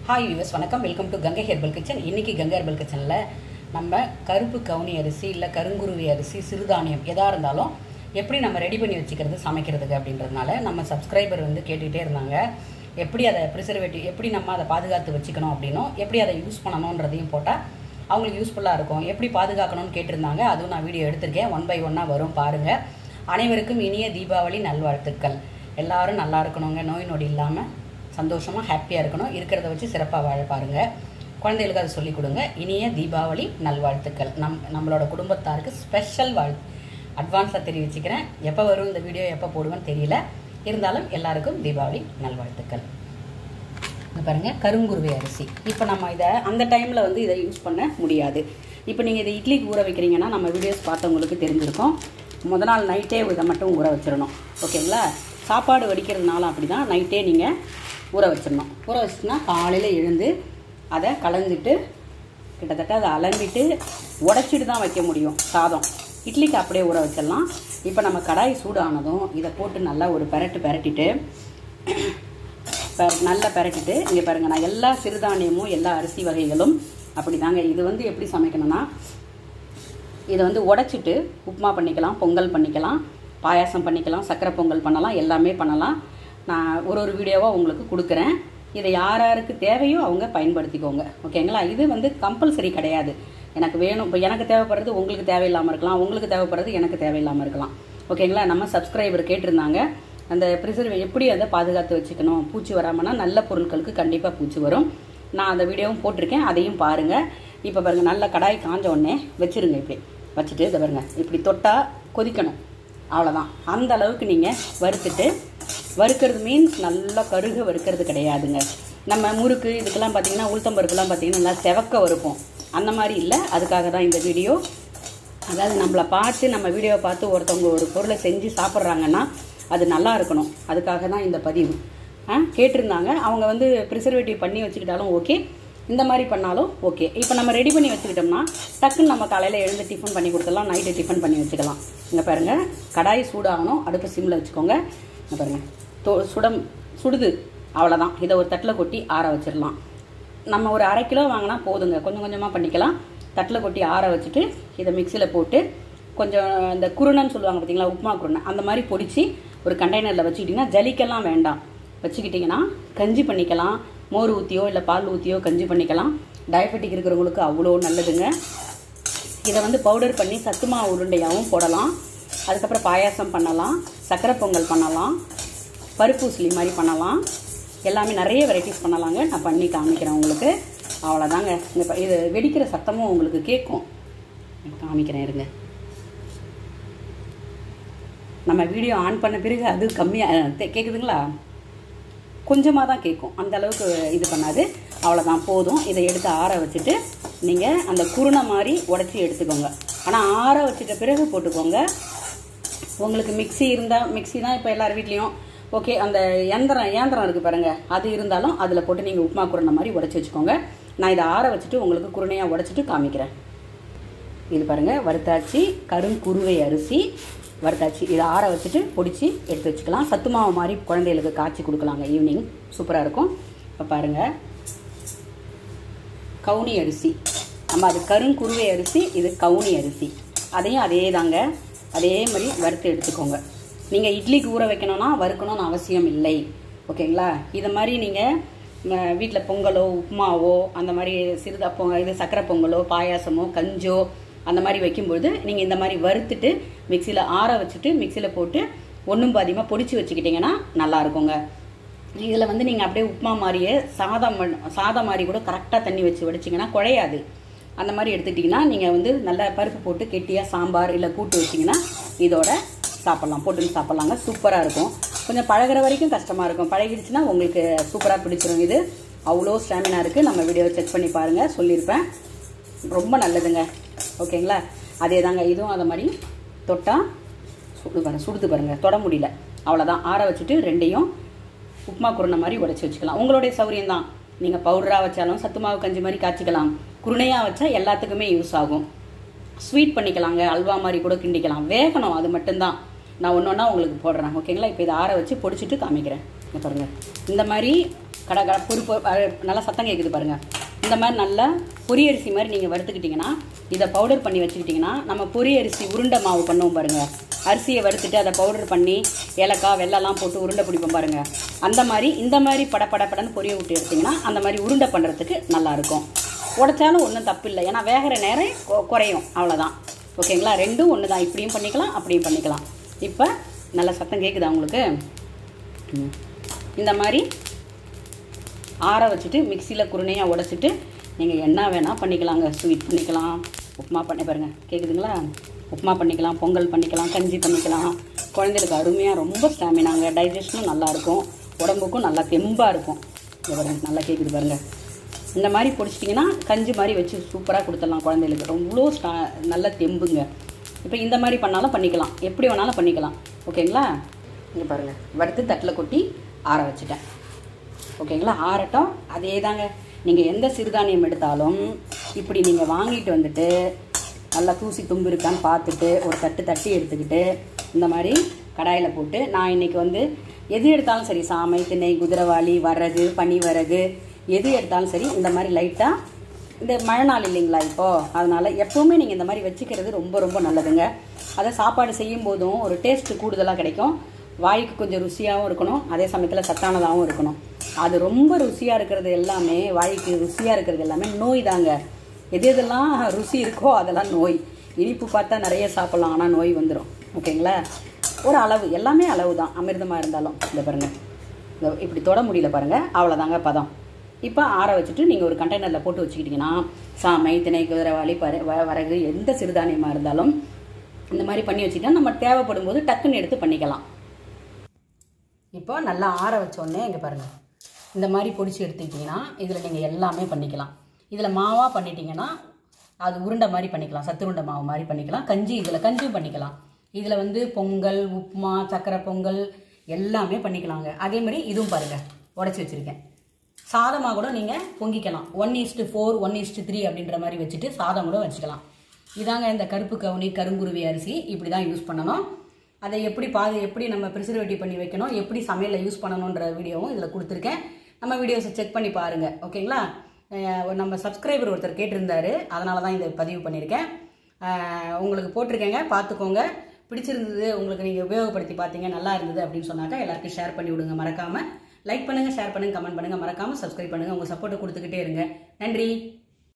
Hi யூஎஸ் வணக்கம் welcome to Gangai herbal kitchen இன்னைக்கு கங்கை ஹெர்பல் கிச்சனில் நம்ம கருப்பு கவுனி அரிசி இல்லை கருங்குருவி அரிசி சிறுதானியம் எதாக இருந்தாலும் எப்படி நம்ம ரெடி பண்ணி வச்சுக்கிறது சமைக்கிறதுக்கு அப்படின்றதுனால நம்ம சப்ஸ்கிரைபர் வந்து கேட்டுகிட்டே இருந்தாங்க எப்படி அதை ப்ரிசர்வேட்டிவ் எப்படி நம்ம அதை பாதுகாத்து வச்சுக்கணும் அப்படின்னும் எப்படி அதை யூஸ் பண்ணணுன்றதையும் போட்டால் அவங்களுக்கு யூஸ்ஃபுல்லாக இருக்கும் எப்படி பாதுகாக்கணும்னு கேட்டிருந்தாங்க அதுவும் நான் வீடியோ எடுத்திருக்கேன் ஒன் பை ஒன்னாக வரும் பாருங்கள் அனைவருக்கும் இனிய தீபாவளி நல்வாழ்த்துக்கள் எல்லாரும் நல்லா இருக்கணுங்க நோய் நொடி இல்லாமல் சந்தோஷமாக ஹாப்பியாக இருக்கணும் இருக்கிறத வச்சு சிறப்பாக வாழ பாருங்கள் குழந்தைகளுக்கு அதை சொல்லிக் கொடுங்க இனிய தீபாவளி நல்வாழ்த்துக்கள் நம் நம்மளோட குடும்பத்தாருக்கு ஸ்பெஷல் வாழ் அட்வான்ஸாக தெரிவிச்சுக்கிறேன் எப்போ வரும் இந்த வீடியோ எப்போ போடுவேன்னு தெரியல இருந்தாலும் எல்லாருக்கும் தீபாவளி நல்வாழ்த்துக்கள் இங்க பாருங்க கருங்குருவி அரிசி இப்போ நம்ம இதை அந்த டைமில் வந்து இதை யூஸ் பண்ண முடியாது இப்போ நீங்கள் இதை இட்லிக்கு ஊற வைக்கிறீங்கன்னா நம்ம வீடியோஸ் பார்த்தவங்களுக்கு தெரிஞ்சிருக்கும் முத நாள் நைட்டே இதை மட்டும் ஊற வச்சிடணும் ஓகேங்களா சாப்பாடு வடிக்கிறதுனால அப்படி தான் நைட்டே நீங்கள் ஊற வச்சிடணும் ஊற வச்சுட்டுனா காலையில் எழுந்து அதை கலந்துட்டு கிட்டத்தட்ட அதை அலம்பிட்டு உடச்சிட்டு தான் வைக்க முடியும் சாதம் இட்லிக்கு அப்படியே ஊற வச்சிடலாம் இப்போ நம்ம கடாய் சூடானதும் இதை போட்டு நல்லா ஒரு பெரட்டு பெரட்டிட்டு பெர- நல்லா பெரட்டிட்டு இங்கே பாருங்க நான் எல்லா சிறுதானியமும் எல்லா அரிசி வகைகளும் அப்படி தாங்க இது வந்து எப்படி சமைக்கணும்னா இதை வந்து உடைச்சிட்டு உப்புமா பண்ணிக்கலாம் பொங்கல் பண்ணிக்கலாம் பாயாசம் பண்ணிக்கலாம் சக்கரை பொங்கல் பண்ணலாம் எல்லாமே பண்ணலாம் நான் ஒரு ஒரு வீடியோவாக உங்களுக்கு கொடுக்குறேன் இதை யார் யாருக்கு தேவையோ அவங்க பயன்படுத்திக்கோங்க ஓகேங்களா இது வந்து கம்பல்சரி கிடையாது எனக்கு வேணும் இப்போ எனக்கு தேவைப்படுறது உங்களுக்கு தேவையில்லாமல் இருக்கலாம் உங்களுக்கு தேவைப்படுறது எனக்கு தேவையில்லாமல் இருக்கலாம் ஓகேங்களா நம்ம சப்ஸ்கிரைபர் கேட்டிருந்தாங்க அந்த ப்ரிசர்வ் எப்படி அதை பாதுகாத்து வச்சுக்கணும் பூச்சி வராமன்னா நல்ல பொருட்களுக்கு கண்டிப்பாக பூச்சி வரும் நான் அந்த வீடியோவும் போட்டிருக்கேன் அதையும் பாருங்கள் இப்போ பாருங்கள் நல்ல கடாய் காஞ்ச உடனே வச்சிருங்க இப்படி வச்சுட்டு இதை பாருங்க இப்படி தொட்டால் கொதிக்கணும் அவ்வளோதான் அந்த அளவுக்கு நீங்கள் வறுத்துட்டு வறுக்கிறது மீன்ஸ் நல்லா கருக வறுக்கிறது கிடையாதுங்க நம்ம முறுக்கு இதுக்கெல்லாம் பார்த்தீங்கன்னா உளுத்தம்பருக்குலாம் பார்த்தீங்கன்னா நல்லா செவக்க வறுப்போம் அந்த மாதிரி இல்லை அதுக்காக தான் இந்த வீடியோ அதாவது நம்மளை பார்த்து நம்ம வீடியோவை பார்த்து ஒருத்தவங்க ஒரு பொருளை செஞ்சு சாப்பிட்றாங்கன்னா அது நல்லா இருக்கணும் அதுக்காக தான் இந்த பதிவு ஆ கேட்டிருந்தாங்க அவங்க வந்து ப்ரிசர்வேட்டிவ் பண்ணி வச்சுக்கிட்டாலும் ஓகே இந்த மாதிரி பண்ணாலும் ஓகே இப்போ நம்ம ரெடி பண்ணி வச்சுக்கிட்டோம்னா டக்குன்னு நம்ம காலையில் எழுந்து டிஃபன் பண்ணி கொடுத்துடலாம் நைட்டு டிஃபன் பண்ணி வச்சுக்கலாம் இங்கே பாருங்கள் கடாய் சூடாகணும் அடுப்பு சிம்மில் வச்சுக்கோங்க இங்கே பாருங்கள் தோ சுடம் சுடுது அவ்வளோதான் இதை ஒரு தட்டில் கொட்டி ஆற வச்சிடலாம் நம்ம ஒரு அரை கிலோ வாங்கினா போதுங்க கொஞ்சம் கொஞ்சமாக பண்ணிக்கலாம் தட்டில் கொட்டி ஆற வச்சுட்டு இதை மிக்சியில் போட்டு கொஞ்சம் இந்த குருணைன்னு சொல்லுவாங்க பார்த்தீங்களா உப்புமா குருணை அந்த மாதிரி பொடிச்சு ஒரு கண்டெய்னரில் வச்சுக்கிட்டிங்கன்னா ஜலிக்கெல்லாம் வேண்டாம் வச்சுக்கிட்டிங்கன்னா கஞ்சி பண்ணிக்கலாம் மோர் ஊற்றியோ இல்லை பால் ஊற்றியோ கஞ்சி பண்ணிக்கலாம் டயபெட்டிக் இருக்கிறவங்களுக்கு அவ்வளோ நல்லதுங்க இதை வந்து பவுடர் பண்ணி சத்து மாவு உருண்டையாகவும் போடலாம் அதுக்கப்புறம் பாயாசம் பண்ணலாம் சக்கரை பொங்கல் பண்ணலாம் பருப்பு உசிலி மாதிரி பண்ணலாம் எல்லாமே நிறைய வெரைட்டிஸ் பண்ணலாங்க நான் பண்ணி காமிக்கிறேன் உங்களுக்கு அவ்வளோதாங்க இந்த ப- இது வெடிக்கிற சத்தமும் உங்களுக்கு கேட்கும் காமிக்கிறேன் இருங்க நம்ம வீடியோ ஆன் பண்ண பிறகு அது கம்மியாக கேட்குதுங்களா கொஞ்சமாக தான் கேட்கும் அந்த அளவுக்கு இது பண்ணாது அவ்வளோதான் போதும் இதை எடுத்து ஆற வச்சுட்டு நீங்கள் அந்த குருணை மாதிரி உடச்சி எடுத்துக்கோங்க ஆனால் ஆற வச்சுட்ட பிறகு போட்டுக்கோங்க உங்களுக்கு மிக்ஸி இருந்தால் மிக்ஸி தான் இப்போ எல்லார் வீட்லேயும் ஓகே அந்த எந்திரம் இயந்திரம் இருக்குது பாருங்கள் அது இருந்தாலும் அதில் போட்டு நீங்கள் உப்புமா குருணை மாதிரி உடச்சி வச்சுக்கோங்க நான் இதை ஆற வச்சுட்டு உங்களுக்கு குருணையாக உடச்சிட்டு காமிக்கிறேன் இது பாருங்கள் வறுத்தாச்சி கருங்குருவை அரிசி வறுத்தாச்சி இதை ஆற வச்சுட்டு பொடிச்சு எடுத்து வச்சுக்கலாம் சத்து மாவு மாதிரி குழந்தைகளுக்கு காய்ச்சி கொடுக்கலாங்க ஈவினிங் சூப்பராக இருக்கும் இப்போ பாருங்கள் கவுனி அரிசி நம்ம அது கருங்குருவை அரிசி இது கவுனி அரிசி அதையும் அதே தாங்க அதே மாதிரி வறுத்து எடுத்துக்கோங்க நீங்கள் இட்லிக்கு ஊற வைக்கணும்னா வறுக்கணும்னு அவசியம் இல்லை ஓகேங்களா இதை மாதிரி நீங்கள் வீட்டில் பொங்கலோ உப்புமாவோ அந்த மாதிரி சிறுதா பொங்க இது சக்கரை பொங்கலோ பாயாசமோ கஞ்சோ அந்த மாதிரி வைக்கும்பொழுது நீங்கள் இந்த மாதிரி வறுத்துட்டு மிக்சியில் ஆற வச்சுட்டு மிக்சியில் போட்டு ஒன்றும் பாதியமாக பொடிச்சு வச்சுக்கிட்டிங்கன்னா நல்லா இருக்குங்க இதில் வந்து நீங்கள் அப்படியே உப்புமா மாதிரியே சாதம் பண்ண- சாதம் மாதிரி கூட கரெக்டாக தண்ணி வச்சு வடிச்சிங்கன்னா குழையாது அந்த மாதிரி எடுத்துட்டிங்கன்னா நீங்கள் வந்து நல்ல பருப்பு போட்டு கெட்டியாக சாம்பார் இல்லை கூட்டு வச்சிங்கன்னா இதோட சாப்பிட்லாம் போட்டு சாப்பிட்லாங்க சூப்பராக இருக்கும் கொஞ்சம் பழகுற வரைக்கும் கஷ்டமாக இருக்கும் பழகிடுச்சுன்னா உங்களுக்கு சூப்பராக பிடிச்சிரும் இது அவ்வளோ ஸ்டாமினா இருக்குது நம்ம வீடியோவை செக் பண்ணி பாருங்கள் சொல்லியிருப்பேன் ரொம்ப நல்லதுங்க ஓகேங்களா அதே தாங்க இதுவும் அதை மாதிரி தொட்டால் சுடு பாருங்க சுடுது பாருங்க தொட முடியல அவ்வளோதான் ஆற வச்சுட்டு ரெண்டையும் உப்புமா குருணை மாதிரி உடைச்சி வச்சுக்கலாம் உங்களுடைய சௌரியம் தான் நீங்கள் பவுடராக வச்சாலும் சத்து மாவு கஞ்சி மாதிரி காய்ச்சிக்கலாம் குருணையாக வச்சா எல்லாத்துக்குமே யூஸ் ஆகும் ஸ்வீட் பண்ணிக்கலாங்க அல்வா மாதிரி கூட கிண்டிக்கலாம் வேகணும் அது மட்டும்தான் நான் ஒன்று ஒன்றா உங்களுக்கு போடுறேன் ஓகேங்களா இப்போ இதை ஆற வச்சு பொடிச்சிட்டு காமிக்கிறேன் இங்க பாருங்க இந்த மாதிரி கட கட பொறு பொறு- அஹ் நல்லா சத்தம் கேட்குது பாருங்கள் இந்த மாதிரி நல்லா பொரி அரிசி மாதிரி நீங்கள் வறுத்துக்கிட்டிங்கன்னா இதை பவுடர் பண்ணி வச்சுக்கிட்டிங்கன்னா நம்ம பொரி அரிசி உருண்டை மாவு பண்ணுவோம் பாருங்கள் அரிசியை வறுத்துட்டு அதை பவுடர் பண்ணி ஏலக்காய் வெள்ளம்லாம் போட்டு உருண்டை பிடிப்போம் பாருங்கள் அந்த மாதிரி இந்த மாதிரி பட பட படன்னு பொரிய விட்டு எடுத்திங்கன்னா அந்த மாதிரி உருண்டை பண்ணுறதுக்கு நல்லாயிருக்கும் உடைச்சாலும் ஒன்றும் தப்பு இல்லை ஏன்னா வேகிற நேரம் கொ- குறையும் அவ்வளோதான் ஓகேங்களா ரெண்டும் ஒன்று தான் இப்படியும் பண்ணிக்கலாம் அப்படியும் பண்ணிக்கலாம் இப்போ நல்ல சத்தம் கேட்குதா உங்களுக்கு ம். இந்த மாதிரி ஆற வச்சுட்டு மிக்சியில் குருணையாக உடைச்சிட்டு நீங்கள் என்ன வேணால் பண்ணிக்கலாங்க ஸ்வீட் பண்ணிக்கலாம் உப்புமா பண்ணி பாருங்க கேட்குதுங்களா உப்புமா பண்ணிக்கலாம் பொங்கல் பண்ணிக்கலாம் கஞ்சி பண்ணிக்கலாம் குழந்தைகளுக்கு அருமையாக ரொம்ப ஸ்டாமினாங்க டைஜஷனும் நல்லாயிருக்கும் உடம்புக்கும் நல்லா தெம்பாக இருக்கும் இங்க பாருங்க நல்லா கேட்குது பாருங்க இந்த மாதிரி பிடிச்சிட்டிங்கன்னா கஞ்சி மாதிரி வச்சு சூப்பராக கொடுத்துடலாம் குழந்தைகளுக்கு ரொம்ப ஸ்டா நல்ல தெம்புங்க இப்போ இந்த மாதிரி பண்ணாலும் பண்ணிக்கலாம் எப்படி வேணாலும் பண்ணிக்கலாம் ஓகேங்களா இங்கே பாருங்கள் வறுத்து தட்டில் கொட்டி ஆற வச்சுட்டேன் ஓகேங்களா ஆறட்டும் அதே தாங்க நீங்கள் எந்த சிறுதானியம் எடுத்தாலும் இப்படி நீங்கள் வாங்கிட்டு வந்துட்டு நல்லா தூசி தும்பு இருக்கான்னு பார்த்துட்டு ஒரு தட்டு தட்டி எடுத்துக்கிட்டு இந்த மாதிரி கடாயில் போட்டு நான் இன்னைக்கு வந்து எது எடுத்தாலும் சரி சாமை திணை குதிரவாளி வரகு பனி வரகு எது எடுத்தாலும் சரி இந்த மாதிரி லைட்டாக இந்த மழை நாள் இல்லைங்களா இப்போது அதனால் எப்போவுமே நீங்கள் இந்த மாதிரி வச்சுக்கிறது ரொம்ப ரொம்ப நல்லதுங்க அதை சாப்பாடு செய்யும் போதும் ஒரு டேஸ்ட்டு கூடுதலாக கிடைக்கும் வாய்க்கு கொஞ்சம் ருசியாகவும் இருக்கணும் அதே சமயத்தில் சத்தானதாகவும் இருக்கணும் அது ரொம்ப ருசியாக இருக்கிறது எல்லாமே வாய்க்கு ருசியாக இருக்கிறது எல்லாமே நோய் தாங்க எது எதெல்லாம் ருசி இருக்கோ அதெல்லாம் நோய் இனிப்பு பார்த்தா நிறைய சாப்பிட்லாம் ஆனால் நோய் வந்துடும் ஓகேங்களா ஒரு அளவு எல்லாமே அளவு தான் அமிர்தமாக இருந்தாலும் இந்த பாருங்கள் இந்த இப்படி தொட முடியல பாருங்கள் அவ்வளோதாங்க பதம் இப்போ ஆற வச்சுட்டு நீங்கள் ஒரு கண்டெய்னரில் போட்டு வச்சுக்கிட்டிங்கன்னா சாமை திணை குதிரவாளி பர வ- வரகு எந்த சிறுதானியமாக இருந்தாலும் இந்த மாதிரி பண்ணி வச்சுக்கிட்டா நம்ம தேவைப்படும் போது டக்குன்னு எடுத்து பண்ணிக்கலாம் இப்போ நல்லா ஆற வச்சோடனே இங்கே பாருங்கள் இந்த மாதிரி பொடிச்சு எடுத்துக்கிட்டிங்கன்னா இதில் நீங்கள் எல்லாமே பண்ணிக்கலாம் இதில் மாவாக பண்ணிட்டீங்கன்னா அது உருண்டை மாதிரி பண்ணிக்கலாம் சத்து உருண்டை மாவு மாதிரி பண்ணிக்கலாம் கஞ்சி இதில் கஞ்சியும் பண்ணிக்கலாம் இதில் வந்து பொங்கல் உப்புமா சக்கரை பொங்கல் எல்லாமே பண்ணிக்கலாங்க அதே மாதிரி இதுவும் பாருங்கள் உடச்சி வச்சுருக்கேன் சாதமாக கூட நீங்கள் பொங்கிக்கலாம் one is to four one is to three அப்படின்ற மாதிரி வச்சுட்டு சாதம் கூட வச்சுக்கலாம் இதாங்க இந்த கருப்பு கவுனி கருங்குருவி அரிசி இப்படி தான் யூஸ் பண்ணணும் அதை எப்படி பாது எப்படி நம்ம ப்ரிசர்வேட்டிவ் பண்ணி வைக்கணும் எப்படி சமையலில் யூஸ் பண்ணணுன்ற வீடியோவும் இதில் கொடுத்துருக்கேன் நம்ம வீடியோஸை செக் பண்ணி பாருங்கள் ஓகேங்களா அஹ் நம்ம சப்ஸ்கிரைபர் ஒருத்தர் கேட்டிருந்தாரு அதனால தான் இதை பதிவு பண்ணியிருக்கேன் அஹ் உங்களுக்கு போட்டிருக்கேங்க பார்த்துக்கோங்க பிடிச்சிருந்தது உங்களுக்கு நீங்கள் உபயோகப்படுத்தி பார்த்தீங்க நல்லா இருந்தது அப்படின்னு சொன்னாக்கா எல்லாருக்கும் ஷேர் பண்ணி விடுங்க மறக்காமல் லைக் பண்ணுங்கள் ஷேர் பண்ணுங்கள் கமெண்ட் பண்ணுங்கள் மறக்காமல் சப்ஸ்கிரைப் பண்ணுங்கள் உங்கள் சப்போர்ட்டை கொடுத்துக்கிட்டே இருங்க நன்றி